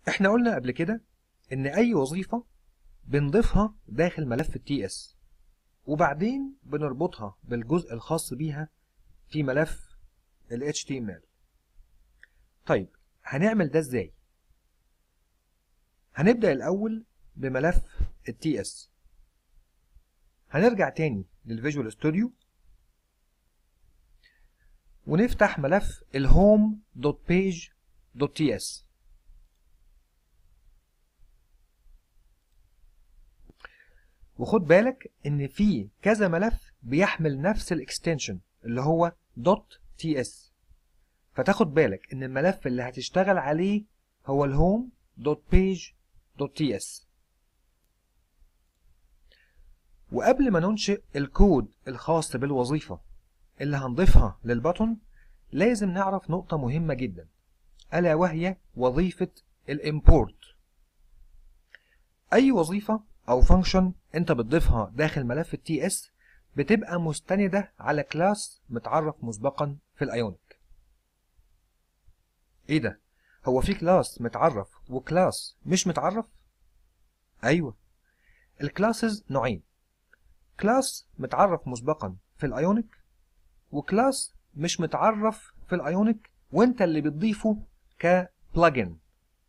احنا قلنا قبل كده ان اي وظيفة بنضيفها داخل ملف التي اس وبعدين بنربطها بالجزء الخاص بيها في ملف ال HTML طيب هنعمل ده ازاي هنبدأ الاول بملف التي اس هنرجع تاني للفيجوال ستوديو ونفتح ملف الهوم.page.ts وخد بالك ان في كذا ملف بيحمل نفس الاكستنشن اللي هو .ts فتاخد بالك ان الملف اللي هتشتغل عليه هو الهوم.page.ts وقبل ما ننشئ الكود الخاص بالوظيفة اللي هنضيفها للبطن لازم نعرف نقطة مهمة جدا ألا وهي وظيفة الامبورت أي وظيفة أو فانكشن أنت بتضيفها داخل ملف التي اس بتبقى مستندة على كلاس متعرف مسبقا في الايونيك ايه ده هو في كلاس متعرف وكلاس مش متعرف ايوه الكلاسز نوعين كلاس متعرف مسبقا في الايونيك وكلاس مش متعرف في الايونيك وانت اللي بتضيفه كبلجن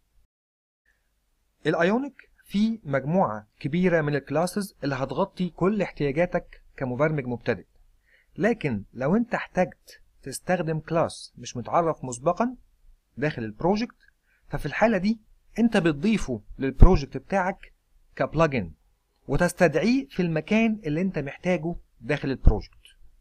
الايونيك فيه مجموعة كبيرة من الكلاسز اللي هتغطي كل احتياجاتك كمبرمج مبتدئ لكن لو انت احتجت تستخدم كلاس مش متعرف مسبقا داخل البروجكت ففي الحالة دي انت بتضيفه للبروجكت بتاعك كبلجن وتستدعيه في المكان اللي انت محتاجه داخل البروجكت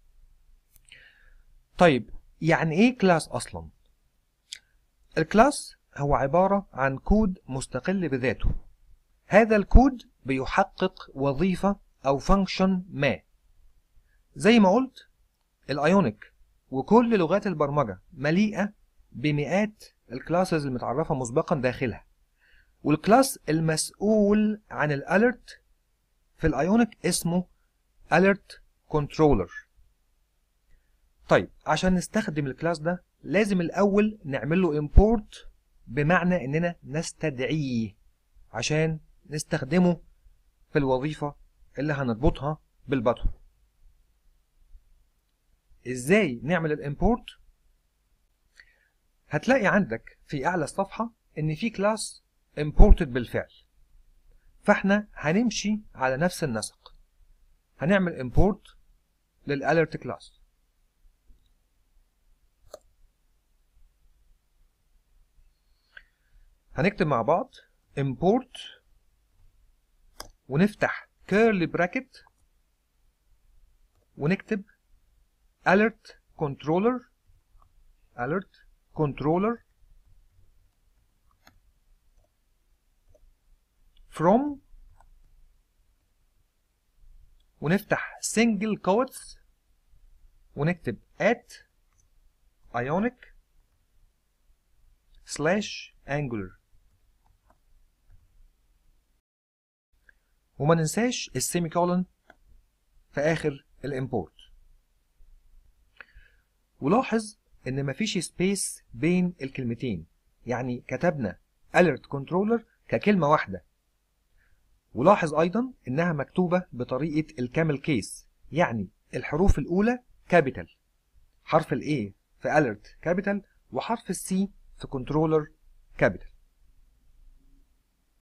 طيب يعني ايه كلاس اصلا الكلاس هو عبارة عن كود مستقل بذاته هذا الكود بيحقق وظيفة او فانكشن ما زي ما قلت الايونيك وكل لغات البرمجة مليئة بمئات الكلاسز المتعرفة مسبقا داخلها والكلاس المسؤول عن الالرت في الايونيك اسمه alert controller طيب عشان نستخدم الكلاس ده لازم الاول نعمل له import بمعنى اننا نستدعيه عشان نستخدمه في الوظيفة اللي هنربطها بالبطن ازاي نعمل الامبورت هتلاقي عندك في اعلى الصفحة ان في كلاس imported بالفعل فاحنا هنمشي على نفس النسق هنعمل import للالرت كلاس هنكتب مع بعض import ونفتح curly bracket ونكتب alert controller alert controller from ونفتح single quotes ونكتب at ionic slash angular وما ننساش السيمي كولن في اخر الامبورت ولاحظ ان مفيش سبيس بين الكلمتين يعني كتبنا alert controller ككلمة واحدة ولاحظ ايضا انها مكتوبة بطريقة الكامل كيس يعني الحروف الاولى كابيتال حرف الاي في alert كابيتال وحرف السي في كنترولر كابيتال